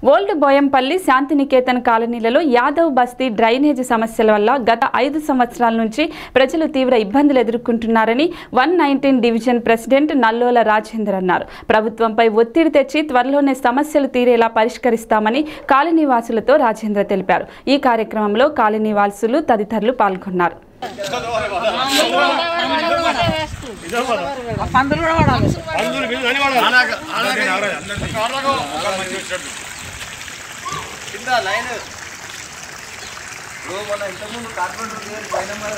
old Boyampalli Shantiniketan కాలనీలలో Yadav Basti drainage సమస్యల వల్ల గత ఐదు సంవత్సరాల నుంచి ప్రజలు తీవ్ర ఇబ్బందులు ఎదుర్కొంటున్నారని one nineteen division president Nallola Rajender అన్నారు ప్రభుత్వంపై ఒత్తిడి తెచ్చి త్వరలోనే సమస్యలు తీరేలా పరిష్కరిస్తామని కాలనీ వాసులతో రాజేంద్ర తెలిపారు ఈ కార్యక్రమంలో కాలనీ వాసులు తదితరులు పాల్గొన్నారు పందులు కూడా వాడాలి కింద లైన్ ఇప్పుడు మన ఇంతకుముందు కార్పెంటర్ గారు పైన మన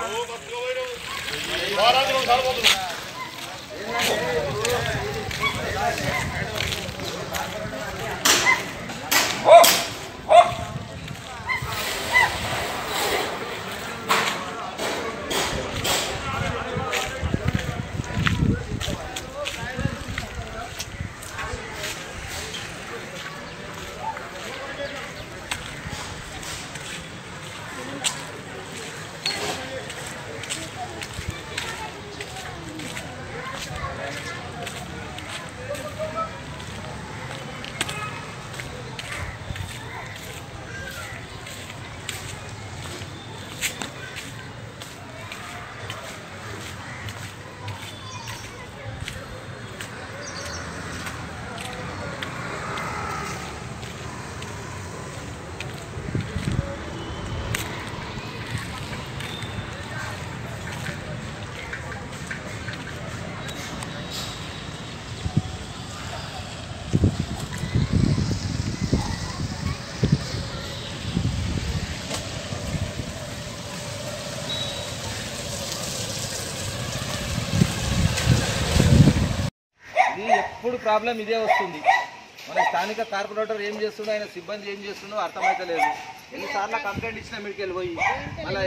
ఇది ఎప్పుడు ప్రాబ్లం ఇదే వస్తుంది మన స్థానిక కార్పొరేటర్ ఏం చేస్తుండో ఆయన సిబ్బంది ఏం చేస్తుండో అర్థమైతలేదు ఎన్నిసార్లు కంప్లైంట్ ఇచ్చిన మీదకి వెళ్ళిపోయి మళ్ళీ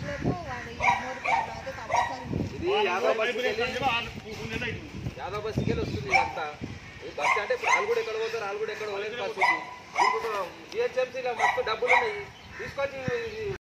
ఇది యాదవ్ బస్సుకి వెళ్ళి యాదవ్ బస్సుకి వెళ్ళి వస్తుంది ఇదంతా ఈ బస్సు అంటే ఇప్పుడు వాళ్ళు కూడా ఎక్కడ పోతారు వాళ్ళు కూడా ఎక్కడ పోలేదు బస్సు జిహెచ్ఎంసీలో మస్తు డబ్బులు ఉన్నాయి తీసుకొచ్చి